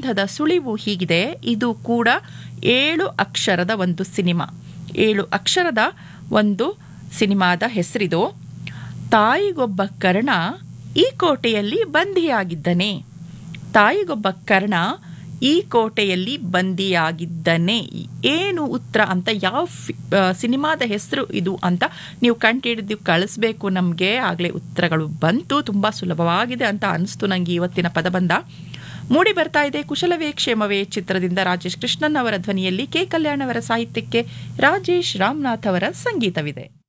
ಪದಬಂಧದ ಸುಳಿವು ಹೀಗಿದೆ ಇದು ಕೂಡ ಏಳು ಅಕ್ಷರದ ಒಂದು ಸಿನಿಮಾ ಏಳು ಅಕ್ಷರದ ಒಂದು ಸಿನಿಮಾದ ಹೆಸರಿದು ತಾಯಿಗೊಬ್ಬ ಕರ್ಣ ಈ ಕೋಟೆಯಲ್ಲಿ ಬಂಧಿಯಾಗಿದ್ದನೆ ತಾಯಿಗೊಬ್ಬ ಕರ್ಣ ಈ ಕೋಟೆಯಲ್ಲಿ ಬಂದಿಯಾಗಿದ್ದನೆ ಏನು ಉತ್ತರ ಅಂತ ಯಾವ ಫಿ- ಆ, ಸಿನಿಮಾದ ಹೆಸರು ಇದು ಅಂತ ನೀವು ಕಂಡುಹಿಡಿದು ಕಳಿಸ್ಬೇಕು ನಮಗೆ ಆಗಲೇ ಉತ್ತರಗಳು ಬಂತು ತುಂಬ ಸುಲಭವಾಗಿದೆ ಅಂತ ಅನಿಸ್ತು ನನಗೆ ಇವತ್ತಿನ ಪದಬಂಧ ಮೂಡಿ ಬರ್ತಾ ಇದೆ ಕುಶಲವೇ ಕ್ಷೇಮವೇ ಚಿತ್ರದಿಂದ ರಾಜೇಶ್ ಕೃಷ್ಣನ್ ಅವರ ಧ್ವನಿಯಲ್ಲಿ ಕೆ ಕಲ್ಯಾಣ್ ಅವರ ಸಾಹಿತ್ಯಕ್ಕೆ ರಾಜೇಶ್ ರಾಮನಾಥ್ ಅವರ ಸಂಗೀತವಿದೆ